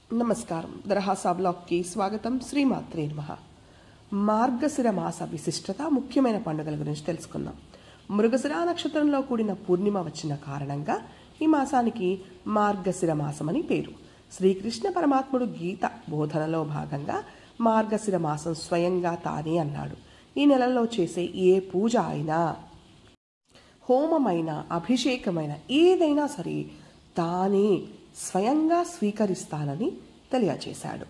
నమస్కారం దరహాసా బ్లాగ్కి స్వాగతం శ్రీమాత్రే నమ మార్గశిర మాస విశిష్టత ముఖ్యమైన పండుగల గురించి తెలుసుకుందాం మృగశిర నక్షత్రంలో కూడిన పూర్ణిమ వచ్చిన కారణంగా ఈ మాసానికి మార్గశిర మాసమని పేరు శ్రీకృష్ణ పరమాత్ముడు గీత బోధనలో భాగంగా మార్గశిర మాసం స్వయంగా తానే అన్నాడు ఈ నెలలో చేసే ఏ పూజ అయినా హోమమైన అభిషేకమైన ఏదైనా సరే తానే స్వయంగా స్వీకరిస్తానని తెలియచేశాడు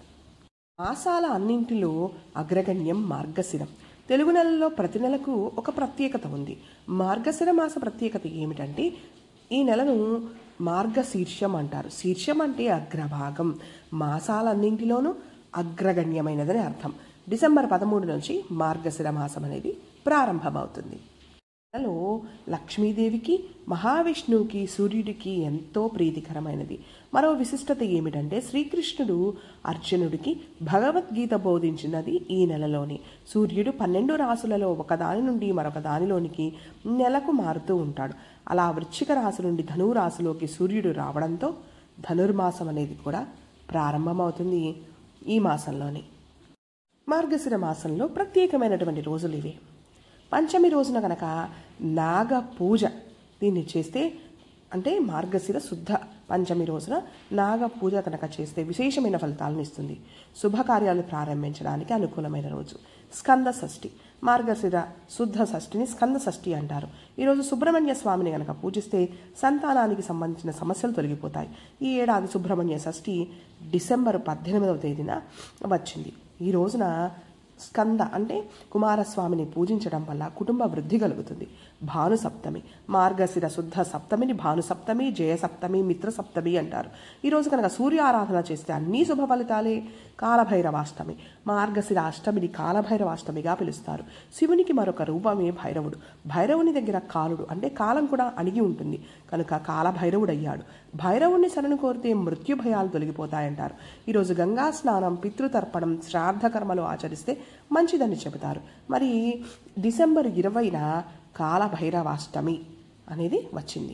మాసాల అన్నింటిలో అగ్రగణ్యం మార్గశిరం తెలుగు నెలలో ప్రతి నెలకు ఒక ప్రత్యేకత ఉంది మార్గశిర మాస ప్రత్యేకత ఏమిటంటే ఈ నెలను మార్గశీర్షం అంటారు శీర్షం అంటే అగ్రభాగం మాసాలన్నింటిలోనూ అగ్రగణ్యమైనదని అర్థం డిసెంబర్ పదమూడు నుంచి మార్గశిర మాసం అనేది ప్రారంభమవుతుంది నెలలో లక్ష్మీదేవికి మహావిష్ణువుకి సూర్యుడికి ఎంతో ప్రీతికరమైనది మరో విశిష్టత ఏమిటంటే శ్రీకృష్ణుడు అర్జునుడికి భగవద్గీత బోధించినది ఈ నెలలోనే సూర్యుడు పన్నెండు రాసులలో ఒకదాని నుండి మరొక దానిలోనికి నెలకు మారుతూ ఉంటాడు అలా వృశ్చిక రాశి నుండి ధనువు రాశిలోకి సూర్యుడు రావడంతో ధనుర్మాసం అనేది కూడా ప్రారంభమవుతుంది ఈ మాసంలోనే మార్గశిర మాసంలో ప్రత్యేకమైనటువంటి రోజులు ఇవి పంచమి రోజున గనక నాగ పూజ దీన్ని చేస్తే అంటే మార్గశిర శుద్ధ పంచమి రోజున నాగ పూజ కనుక చేస్తే విశేషమైన ఫలితాలను ఇస్తుంది శుభకార్యాలు ప్రారంభించడానికి అనుకూలమైన రోజు స్కంద షష్ఠి మార్గశిర శుద్ధ షష్ఠిని స్కంద షష్ఠి అంటారు ఈరోజు సుబ్రహ్మణ్య స్వామిని గనక పూజిస్తే సంతానానికి సంబంధించిన సమస్యలు తొలగిపోతాయి ఈ ఏడాది సుబ్రహ్మణ్య షష్ఠి డిసెంబర్ పద్దెనిమిదవ తేదీన వచ్చింది ఈ రోజున స్కంద అంటే కుమారస్వామిని పూజించడం వల్ల కుటుంబ వృద్ధి కలుగుతుంది భాను సప్తమి మార్గశిర శుద్ధ సప్తమిని భాను సప్తమి జయ సప్తమి మిత్ర సప్తమి అంటారు ఈరోజు కనుక సూర్య ఆరాధన చేస్తే అన్ని శుభ ఫలితాలే కాలభైరవాష్టమి మార్గశిర అష్టమిని కాలభైరవాష్టమిగా పిలుస్తారు శివునికి మరొక రూపమే భైరవుడు భైరవుని దగ్గర కాలుడు అంటే కాలం కూడా అణిగి ఉంటుంది కనుక కాలభైరవుడు అయ్యాడు భైరవుని శరణు కోరితే మృత్యు భయాలు తొలగిపోతాయంటారు ఈరోజు గంగా స్నానం పితృతర్పణం శ్రాద్ధ కర్మలు ఆచరిస్తే మంచిదని చెబుతారు మరి డిసెంబర్ ఇరవైన కాలభైరవాష్టమి అనేది వచ్చింది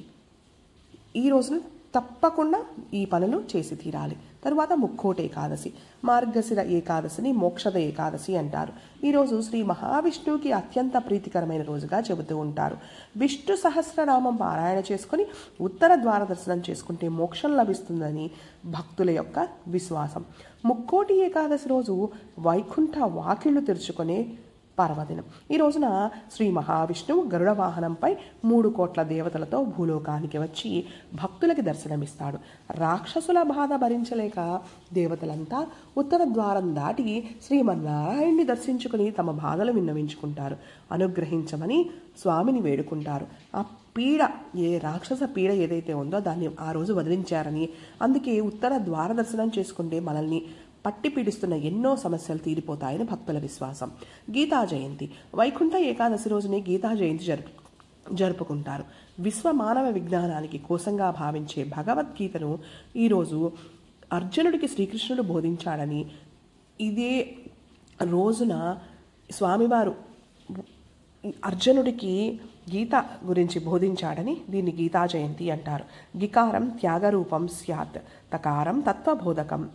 ఈ రోజున తప్పకుండా ఈ పనులు చేసి తీరాలి తరువాత ముక్కోటి ఏకాదశి మార్గశిర ఏకాదశిని మోక్షద ఏకాదశి అంటారు ఈరోజు శ్రీ మహావిష్ణువుకి అత్యంత ప్రీతికరమైన రోజుగా చెబుతూ ఉంటారు విష్ణు సహస్రనామం పారాయణ చేసుకుని ఉత్తర ద్వార దర్శనం చేసుకుంటే మోక్షం లభిస్తుందని భక్తుల యొక్క విశ్వాసం ముక్కోటి ఏకాదశి రోజు వైకుంఠ వాకిళ్లు తెరుచుకునే పర్వదినం ఈ రోజున శ్రీ మహావిష్ణువు గరుడ వాహనంపై మూడు కోట్ల దేవతలతో భూలోకానికి వచ్చి భక్తులకి దర్శనమిస్తాడు రాక్షసుల బాధ భరించలేక దేవతలంతా ఉత్తర ద్వారం దాటి శ్రీమన్నారాయణ్ణి దర్శించుకుని తమ బాధలు విన్నవించుకుంటారు అనుగ్రహించమని స్వామిని వేడుకుంటారు ఆ పీడ ఏ రాక్షస పీడ ఏదైతే ఉందో దాన్ని ఆ రోజు వదిలించారని అందుకే ఉత్తర ద్వార దర్శనం చేసుకుంటే మనల్ని పట్టి పీడిస్తున్న ఎన్నో సమస్యలు తీరిపోతాయని భక్తుల విశ్వాసం గీతా జయంతి వైకుంఠ ఏకాదశి రోజునే గీతా జయంతి జరుపు జరుపుకుంటారు విశ్వ మానవ విజ్ఞానానికి కోసంగా భావించే భగవద్గీతను ఈరోజు అర్జునుడికి శ్రీకృష్ణుడు బోధించాడని ఇదే రోజున స్వామివారు అర్జునుడికి గీత గురించి బోధించాడని దీన్ని గీతా జయంతి అంటారు గికారం త్యాగరూపం స్యాత్ తకారం తత్వబోధకం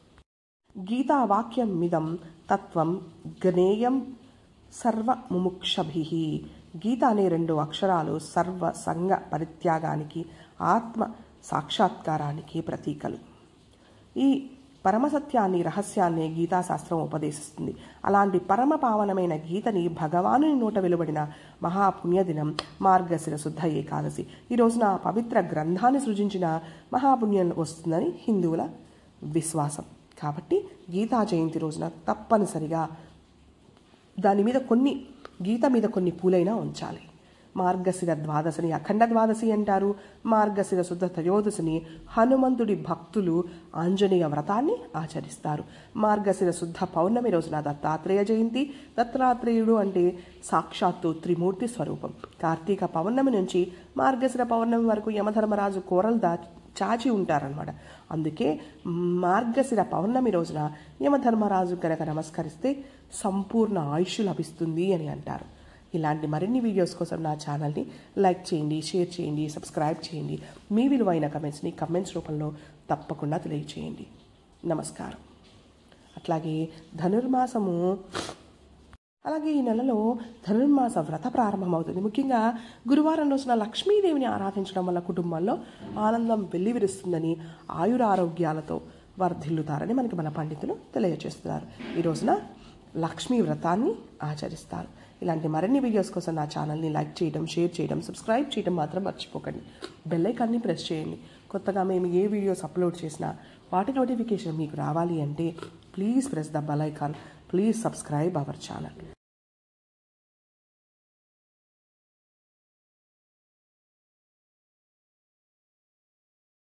గీతావాక్యం మిదం తత్వం జ్ఞేయం సర్వ ముముక్షభి గీత అనే రెండు అక్షరాలు సర్వ సంగ పరిత్యాగానికి ఆత్మ సాక్షాత్కారానికి ప్రతీకలు ఈ పరమసత్యాన్ని రహస్యాన్ని గీతాశాస్త్రం ఉపదేశిస్తుంది అలాంటి పరమ పావనమైన గీతని భగవాను నోట వెలువడిన మహాపుణ్యదినం మార్గశిర శుద్ధ ఏకాదశి ఈ రోజున పవిత్ర గ్రంథాన్ని సృజించిన మహాపుణ్యం వస్తుందని హిందువుల విశ్వాసం కాబట్టి గీతా జయంతి రోజున తప్పనిసరిగా దాని మీద కొన్ని గీత మీద కొన్ని పూలైనా ఉంచాలి మార్గశిర ద్వాదశిని అఖండ ద్వాదశి అంటారు మార్గశిర శుద్ధ త్రయోదశిని హనుమంతుడి భక్తులు ఆంజనేయ వ్రతాన్ని ఆచరిస్తారు మార్గశిర శుద్ధ పౌర్ణమి రోజున దత్తాత్రేయ జయంతి దత్తాత్రేయుడు అంటే సాక్షాత్తు త్రిమూర్తి స్వరూపం కార్తీక పౌర్ణమి నుంచి మార్గశిర పౌర్ణమి వరకు యమధర్మరాజు కోరలు దా చాచి ఉంటారనమాట అందుకే మార్గశిర పౌర్ణమి రోజున యమధర్మరాజు కనుక నమస్కరిస్తే సంపూర్ణ ఆయుష్ లభిస్తుంది అని అంటారు ఇలాంటి మరిన్ని వీడియోస్ కోసం నా ఛానల్ని లైక్ చేయండి షేర్ చేయండి సబ్స్క్రైబ్ చేయండి మీ విలువైన కమెంట్స్ని కమెంట్స్ రూపంలో తప్పకుండా తెలియచేయండి నమస్కారం అట్లాగే ధనుర్మాసము అలాగే ఈ నెలలో ధనుర్మాస వ్రత ప్రారంభమవుతుంది ముఖ్యంగా గురువారం రోజున లక్ష్మీదేవిని ఆరాధించడం వల్ల కుటుంబంలో ఆనందం వెల్లివిరుస్తుందని ఆయురారోగ్యాలతో వర్ధిల్లుతారని మనకి మన పండితులు తెలియజేస్తున్నారు ఈ రోజున లక్ష్మీ వ్రతాన్ని ఆచరిస్తారు ఇలాంటి మరిన్ని వీడియోస్ కోసం నా ఛానల్ని లైక్ చేయడం షేర్ చేయడం సబ్స్క్రైబ్ చేయడం మాత్రం మర్చిపోకండి బెల్ ఐకాన్ని ప్రెస్ చేయండి కొత్తగా మేము ఏ వీడియోస్ అప్లోడ్ చేసినా వాటి నోటిఫికేషన్ మీకు రావాలి అంటే please press the bell icon please subscribe our channel